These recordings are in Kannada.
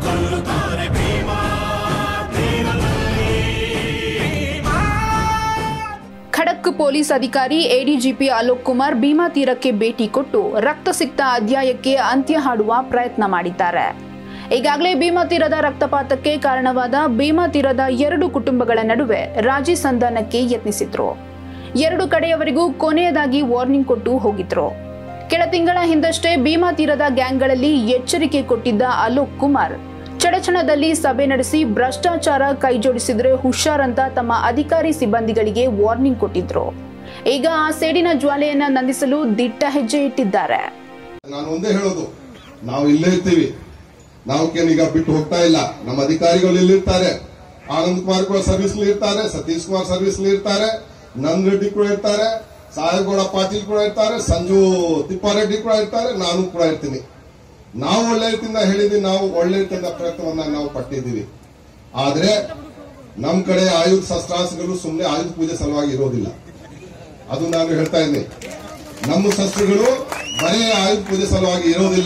ಕೊಲ್ಲುತ್ತಾನೆ ಭೀಮಾ ಖಡಕ್ ಪೊಲೀಸ್ ಅಧಿಕಾರಿ ಎಡಿಜಿಪಿ ಅಲೋಕ್ ಕುಮಾರ್ ಭೀಮಾ ತೀರಕ್ಕೆ ಭೇಟಿ ಕೊಟ್ಟು ರಕ್ತಸಿಕ್ತ ಅಧ್ಯಾಯಕ್ಕೆ ಅಂತ್ಯ ಹಾಡುವ ಪ್ರಯತ್ನ ಮಾಡಿದ್ದಾರೆ ಈಗಾಗಲೇ ಭೀಮಾ ತೀರದ ರಕ್ತಪಾತಕ್ಕೆ ಕಾರಣವಾದ ಭೀಮಾ ತೀರದ ಎರಡು ಕುಟುಂಬಗಳ ನಡುವೆ ರಾಜಿ ಸಂಧಾನಕ್ಕೆ ಯತ್ನಿಸಿದ್ರು ಎರಡು ಕಡೆಯವರಿಗೂ ಕೊನೆಯದಾಗಿ ವಾರ್ನಿಂಗ್ ಕೊಟ್ಟು ಹೋಗಿದ್ರು ಕೆಲ ತಿಂಗಳ ಹಿಂದಷ್ಟೇ ಭೀಮಾ ತೀರದ ಗ್ಯಾಂಗ್ಗಳಲ್ಲಿ ಎಚ್ಚರಿಕೆ ಕೊಟ್ಟಿದ್ದ ಅಲೋಕ್ ಕುಮಾರ್ ಚಡಚಣದಲ್ಲಿ ಸಭೆ ನಡೆಸಿ ಭ್ರಷ್ಟಾಚಾರ ಕೈಜೋಡಿಸಿದ್ರೆ ಹುಷಾರಂತ ತಮ್ಮ ಅಧಿಕಾರಿ ಸಿಬ್ಬಂದಿಗಳಿಗೆ ವಾರ್ನಿಂಗ್ ಕೊಟ್ಟಿದ್ರು ಈಗ ಆ ಸೇಡಿನ ಜ್ವಾಲೆಯನ್ನ ನಂದಿಸಲು ದಿಟ್ಟ ಹೆಜ್ಜೆ ಇಟ್ಟಿದ್ದಾರೆ ನಾನು ಒಂದೇ ಹೇಳೋದು ನಾವು ಇಲ್ಲೇ ಇರ್ತೀವಿ ನಾವು ಈಗ ಬಿಟ್ಟು ಹೋಗ್ತಾ ಇಲ್ಲ ನಮ್ಮ ಅಧಿಕಾರಿಗಳು ಇಲ್ಲಿರ್ತಾರೆ ಆನಂದ್ ಕುಮಾರ್ ಕೂಡ ಸರ್ವಿಸ್ ಇರ್ತಾರೆ ಸತೀಶ್ ಕುಮಾರ್ ಸರ್ವಿಸ್ ಇರ್ತಾರೆ ನಂದ್ ರೆಡ್ಡಿ ಕೂಡ ಇರ್ತಾರೆ ಸಾಹೇಬ್ಗೌಡ ಪಾಟೀಲ್ ಕೂಡ ಇರ್ತಾರೆ ಸಂಜು ತಿಪ್ಪಾರೆಡ್ಡಿ ಕೂಡ ಇರ್ತಾರೆ ನಾನು ಕೂಡ ಇರ್ತೀನಿ ನಾವು ಒಳ್ಳೆ ರೀತಿಯಿಂದ ಹೇಳಿದೀವಿ ನಾವು ಒಳ್ಳೆ ರೀತಿಯಿಂದ ಪ್ರಯತ್ನವನ್ನ ನಾವು ಪಟ್ಟಿದ್ದೀವಿ ಆದ್ರೆ ನಮ್ ಕಡೆ ಆಯುಧ ಶಸ್ತ್ರಾಸ್ತ್ರಗಳು ಸುಮ್ಮನೆ ಆಯುಧ ಪೂಜೆ ಸಲುವಾಗಿ ಇರೋದಿಲ್ಲ ಅದು ನಾನು ಹೇಳ್ತಾ ಇದ್ದೀನಿ ನಮ್ಮ ಶಸ್ತ್ರಗಳು ಬರೀ ಆಯುಧ ಪೂಜೆ ಸಲುವಾಗಿ ಇರೋದಿಲ್ಲ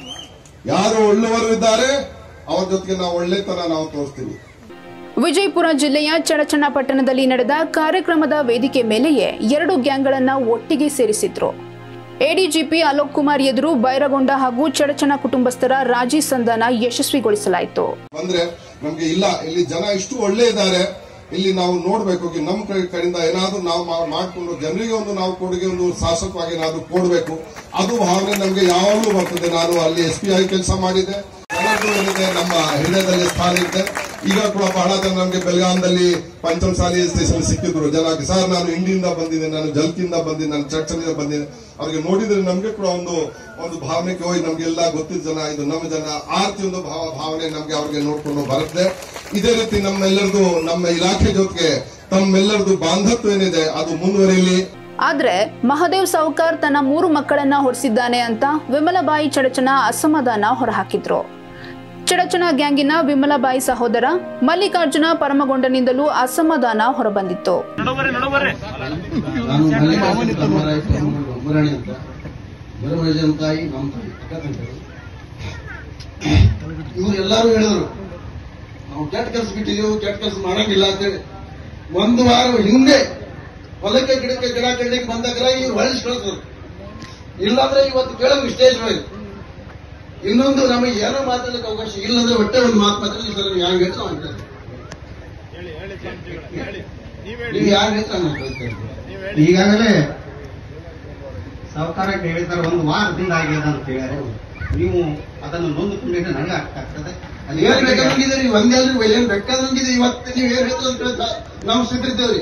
ಯಾರು ಒಳ್ಳೆಯವರು ಇದ್ದಾರೆ ಅವ್ರ ಜೊತೆಗೆ ನಾವು ಒಳ್ಳೆತನ ನಾವು ತೋರಿಸ್ತೀವಿ ವಿಜಯಪುರ ಜಿಲ್ಲೆಯ ಚಡಚಣ ಪಟ್ಟಣದಲ್ಲಿ ನಡೆದ ಕಾರ್ಯಕ್ರಮದ ವೇದಿಕೆ ಮೇಲೆಯೇ ಎರಡು ಗ್ಯಾಂಗ್ಗಳನ್ನ ಒಟ್ಟಿಗೆ ಸೇರಿಸಿದ್ರು ಎಡಿಜಿಪಿ ಅಲೋಕ್ ಕುಮಾರ್ ಎದುರು ಬೈರಗೊಂಡ ಹಾಗೂ ಚಡಚಣ ಕುಟುಂಬಸ್ಥರ ರಾಜಿ ಸಂಧಾನ ಯಶಸ್ವಿಗೊಳಿಸಲಾಯಿತು ಬಂದ್ರೆ ನಮ್ಗೆ ಇಲ್ಲ ಇಲ್ಲಿ ಜನ ಇಷ್ಟು ಒಳ್ಳೆ ಇದ್ದಾರೆ ಇಲ್ಲಿ ನಾವು ನೋಡ್ಬೇಕು ಈ ನಮ್ಮ ಕಡೆ ಕಡೆಯಿಂದ ಏನಾದ್ರೂ ನಾವು ಮಾ- ಮಾಡ್ಕೊಂಡು ಜನರಿಗೆ ಒಂದು ನಾವು ಕೊಡುಗೆ ಒಂದು ಶಾಸಕವಾಗಿ ಏನಾದ್ರೂ ಕೊಡ್ಬೇಕು ಅದು ಭಾವನೆ ನಮ್ಗೆ ಯಾವಾಗಲೂ ಬರ್ತದೆ ನಾನು ಅಲ್ಲಿ ಎಸ್ ಪಿ ಆಗಿ ಕೆಲಸ ಮಾಡಿದ್ದೆ ಎಲ್ಲರಿಗೂ ಏನಿದೆ ನಮ್ಮ ಹೃದಯದಲ್ಲಿ ಸ್ಥಾನ ಇದೆ ಈಗ ಕೂಡ ಬಹಳ ಜನ ನಮ್ಗೆ ಬೆಳಗಾಂದಲ್ಲಿ ಪಂಚಮಸಾಲಿ ಸ್ಟೇಷನ್ ಸಿಕ್ಕಿದ್ರು ಜನ ಸರ್ ನಾನು ಇಂಡಿಯಿಂದ ಬಂದಿದ್ದೆ ನಾನು ಜಲ್ಕಿಂದ ಬಂದಿದ್ದೆ ನಾನು ಚರ್ಚನಿಂದ ಬಂದಿದ್ದೆ ಅವ್ರಿಗೆ ನೋಡಿದ್ರೆ ನಮ್ಗೆ ಕೂಡ ಒಂದು ಒಂದು ಭಾವನೆಗೆ ಹೋಗಿ ನಮ್ಗೆಲ್ಲ ಗೊತ್ತಿದ್ದ ಜನ ಇದು ನಮ್ಮ ಜನ ಆ ರೀತಿ ಒಂದು ಭಾವ ಭಾವನೆ ನಮ್ಗೆ ಅವ್ರಿಗೆ ನೋಡ್ಕೊಂಡು ಬರುತ್ತೆ ಇದೇ ರೀತಿ ನಮ್ಮೆಲ್ಲರದು ನಮ್ಮ ಇಲಾಖೆ ಜೊತೆಗೆ ತಮ್ಮೆಲ್ಲರದು ಬಾಂಧತ್ವ ಏನಿದೆ ಅದು ಮುಂದುವರಿಯಲಿ ಆದ್ರೆ ಮಹದೇವ್ ಸಾವ್ಕಾರ್ ತನ್ನ ಮೂರು ಮಕ್ಕಳನ್ನ ಹೊರಿಸಿದ್ದಾನೆ ಅಂತ ವಿಮಲಬಾಯಿ ಚಡಚಣ ಅಸಮಾಧಾನ ಹೊರಹಾಕಿದ್ರು ಚಡಚಣ ಗ್ಯಾಂಗಿನ ವಿಮಲಬಾಯಿ ಸಹೋದರ ಮಲ್ಲಿಕಾರ್ಜುನ ಪರಮಗೊಂಡನಿಂದಲೂ ಅಸಮಾಧಾನ ಹೊರಬಂದಿತ್ತು ನಾನು ಮಲ್ಲಿಕಾರ್ಜುನ ಧರ್ಮರಾಯ ಒಬ್ಬರಾಣಿ ಅಂತ ಬರವಜನ ತಾಯಿ ನಮ್ಮ ತಾಯಿ ಅಕ್ಕ ತಂಗಿಯರು. ಇವ್ರು ಎಲ್ಲಾರು ಹೇಳಿದ್ರು ನಾವು ಕೆಟ್ಟ ಕೆಲಸ ಬಿಟ್ಟಿದೀವಿ ಕೆಟ್ಟ ಕೆಲಸ ಮಾಡಂಗಿಲ್ಲ ಅಂತೇಳಿ ಒಂದು ವಾರ ಹಿಂದೆ ಹೊಲಕ್ಕೆ ಗಿಡಕ್ಕೆ ಗಿಡ ಕಡ್ಲಿಕ್ಕೆ ಬಂದಾಗ ಇವ್ರು ಹೊಳಿಸಿ ಕಳಿಸಿದ್ರು ಇಲ್ಲಾಂದ್ರೆ ಇವತ್ತು ಕೇಳೋದು ಸ್ಟೇಜ್ ಮೇಲೆ ಇನ್ನೊಂದು ನಮಗೆ ಏನೋ ಮಾತಾಡಲಿಕ್ಕೆ ಅವಕಾಶ ಇಲ್ಲಂದ್ರೆ ಒಟ್ಟೆ ಒಂದು ಮಾತು ಮಾತಾಡಲಿ ಸರ್ ನೀವು ಹ್ಯಾಂಗ ಹೇಳ್ತಾ ಅಂತ ನೀವು ಯಾರು ಹೇಳ್ತಾ ನಾನು ಕೇಳ್ತಾ ಇದ್ದೀನಿ. ಈಗಾಗಲೇ ಸರ್ಕಾರಕ್ಕೆ ಹೇಳಿದ್ದಾರೆ ಒಂದು ವಾರದಿಂದ ಆಗಿದೆ ಅಂತ ಹೇಳಿದ್ದಾರೆ ನೀವು ಅದನ್ನು ನೊಂದುಕೊಂಡಿದ್ರೆ ನನಗೆ ಅರ್ಥ ಆಗ್ತದೆ ಅಲ್ಲಿ ಏನ್ ಬೇಕಾದಂಗಿದೆ ನೀವು ಒಂದೇ ಅಲ್ರಿ ಏನ್ ಬೇಕಾದಂಗಿದೆ ಇವತ್ತು ನೀವು ಏನ್ ಹೇಳ್ತದೆ ಅಂತ ಹೇಳ್ತಾ ನಾವು ಸಿದ್ಧಿರ್ತೇವ್ರಿ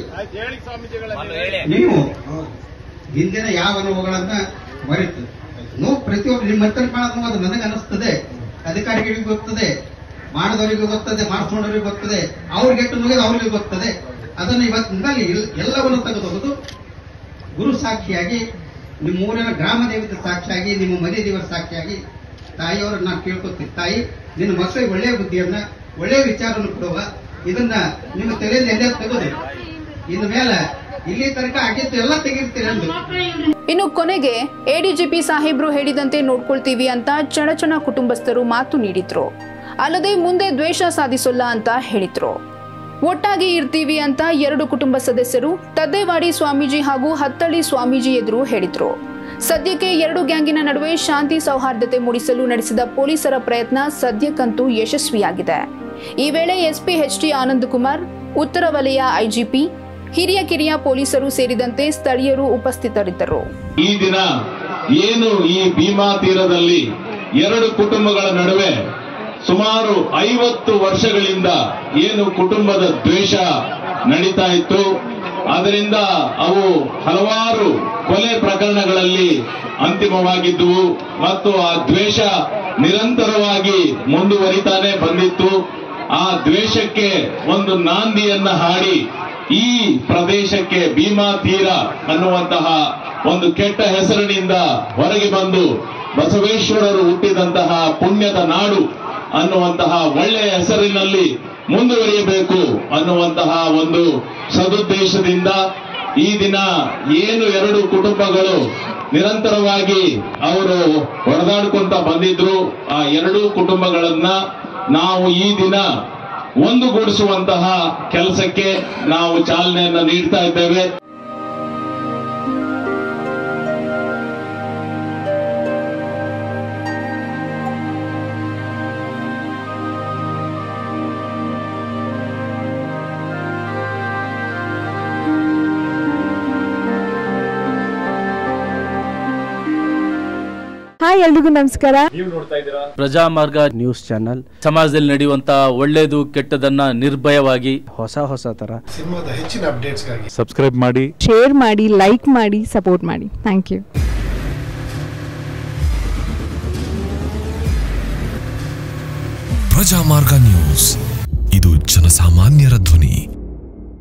ನೀವು ಹಿಂದಿನ ಯಾವ ನೋವುಗಳನ್ನ ಮರೆತು ನೋವು ಪ್ರತಿಯೊಬ್ಬರು ನಿಮ್ಮ ಹತ್ತಿರ ಕಾಣೋದು ನೋವು ಅದು ನನಗೆ ಅನಿಸ್ತದೆ ಅಧಿಕಾರಿಗಳಿಗೆ ಗೊತ್ತದೆ ಮಾಡಿದವರಿಗೂ ಗೊತ್ತದೆ ಮಾಡಿಸ್ಕೊಂಡವರಿಗೆ ಗೊತ್ತದೆ ಅವ್ರಿಗೆ ಎಷ್ಟು ನೋವಿದೆ ಅವ್ರಿಗೆ ಗೊತ್ತದೆ ಅದನ್ನು ಇವತ್ತಿನಲ್ಲಿ ಎಲ್ಲವನ್ನು ತೆಗೆದೊಗೆದು ಗುರು ಸಾಕ್ಷಿಯಾಗಿ ನಿಮ್ಮ ಊರಿನ ಗ್ರಾಮ ದೇವತೆ ಸಾಕ್ಷಿಯಾಗಿ ನಿಮ್ಮ ಮನೆ ದೇವರ ಸಾಕ್ಷಿಯಾಗಿ ತಾಯಿಯವರನ್ನ ನಾನು ಕೇಳ್ಕೊತೀನಿ ತಾಯಿ ನಿನ್ನ ಮಕ್ಕಳಿಗೆ ಒಳ್ಳೆಯ ಬುದ್ಧಿಯನ್ನ ಒಳ್ಳೆಯ ವಿಚಾರವನ್ನು ಕೊಡುವ ಇದನ್ನ ನಿಮ್ಮ ತಲೆಯಿಂದ ಎಲ್ಲೇ ತೆಗೆದು ಇನ್ನು ಮೇಲೆ ಇಲ್ಲಿ ತನಕ ಆಗಿತ್ತು ಎಲ್ಲ ತೆಗಿರ್ತೀರಿ ಅಂದು ಇನ್ನು ಕೊನೆಗೆ ಎಡಿಜಿಪಿ ಸಾಹೇಬ್ರು ಹೇಳಿದಂತೆ ನೋಡ್ಕೊಳ್ತೀವಿ ಅಂತ ಚಡಚಣ ಕುಟುಂಬಸ್ಥರು ಮಾತು ನೀಡಿದ್ರು ಅಲ್ಲದೆ ಮುಂದೆ ದ್ವೇಷ ಸಾಧಿಸೋಲ್ಲ ಅಂತ ಹೇಳಿದ್ರು ಒಟ್ಟಾಗಿ ಇರ್ತೀವಿ ಅಂತ ಎರಡು ಕುಟುಂಬ ಸದಸ್ಯರು ತದ್ದೇವಾಡಿ ಸ್ವಾಮೀಜಿ ಹಾಗೂ ಹತ್ತಳ್ಳಿ ಸ್ವಾಮೀಜಿ ಎದುರು ಹೇಳಿದ್ರು ಸದ್ಯಕ್ಕೆ ಎರಡು ಗ್ಯಾಂಗಿನ ನಡುವೆ ಶಾಂತಿ ಸೌಹಾರ್ದತೆ ಮೂಡಿಸಲು ನಡೆಸಿದ ಪೊಲೀಸರ ಪ್ರಯತ್ನ ಸದ್ಯಕ್ಕಂತೂ ಯಶಸ್ವಿಯಾಗಿದೆ ಈ ವೇಳೆ SP H T Anand Kumar ಉತ್ತರ ವಲಯ ಐಜಿಪಿ ಹಿರಿಯ ಕಿರಿಯ ಪೊಲೀಸರು ಸೇರಿದಂತೆ ಸ್ಥಳೀಯರು ಉಪಸ್ಥಿತರಿದ್ದರು ಈ ದಿನ ಏನು ಈ ಭೀಮಾ ತೀರದಲ್ಲಿ ಎರಡು ಕುಟುಂಬಗಳ ನಡುವೆ ಸುಮಾರು ಐವತ್ತು ವರ್ಷಗಳಿಂದ ಏನು ಕುಟುಂಬದ ದ್ವೇಷ ನಡೀತಾ ಇತ್ತು ಅದರಿಂದ ಅವು ಹಲವಾರು ಕೊಲೆ ಪ್ರಕರಣಗಳಲ್ಲಿ ಅಂತಿಮವಾಗಿದ್ದುವು ಮತ್ತು ಆ ದ್ವೇಷ ನಿರಂತರವಾಗಿ ಮುಂದುವರಿತಾನೆ ಬಂದಿತ್ತು ಆ ದ್ವೇಷಕ್ಕೆ ಒಂದು ನಾಂದಿಯನ್ನ ಹಾಡಿ ಈ ಪ್ರದೇಶಕ್ಕೆ ಭೀಮಾ ತೀರ ಅನ್ನುವಂತಹ ಒಂದು ಕೆಟ್ಟ ಹೆಸರಿನಿಂದ ಹೊರಗೆ ಬಂದು ಬಸವೇಶ್ವರರು ಹುಟ್ಟಿದಂತಹ ಪುಣ್ಯದ ನಾಡು ಅನ್ನುವಂತಹ ಒಳ್ಳೆಯ ಹೆಸರಿನಲ್ಲಿ ಮುಂದುವರಿಯಬೇಕು ಅನ್ನುವಂತಹ ಒಂದು ಸದುದ್ದೇಶದಿಂದ ಈ ದಿನ ಏನು ಎರಡು ಕುಟುಂಬಗಳು ನಿರಂತರವಾಗಿ ಅವರು ಹೊಡೆದಾಡ್ಕೊಂತ ಬಂದಿದ್ರು ಆ ಎರಡೂ ಕುಟುಂಬಗಳನ್ನ ನಾವು ಈ ದಿನ ಒಂದುಗೂಡಿಸುವಂತಹ ಕೆಲಸಕ್ಕೆ ನಾವು ಚಾಲನೆಯನ್ನು ನೀಡ್ತಾ ಇದ್ದೇವೆ ಹಾಯ್ ಎಲ್ರಿಗೂ ನಮಸ್ಕಾರ ಪ್ರಜಾಮಾರ್ಗ ನ್ಯೂಸ್ ಚಾನಲ್ ಸಮಾಜದಲ್ಲಿ ನಡೆಯುವಂತ ಒಳ್ಳೇದು ಕೆಟ್ಟದನ್ನ ನಿರ್ಭಯವಾಗಿ ಹೊಸ ಹೊಸ ತರ ಸಬ್ಸ್ಕ್ರೈಬ್ ಮಾಡಿ ಶೇರ್ ಮಾಡಿ ಲೈಕ್ ಮಾಡಿ ಸಪೋರ್ಟ್ ಮಾಡಿ ಥ್ಯಾಂಕ್ ಯು ಪ್ರಜಾಮಾರ್ಗ ನ್ಯೂಸ್ ಇದು ಜನಸಾಮಾನ್ಯರ ಧ್ವನಿ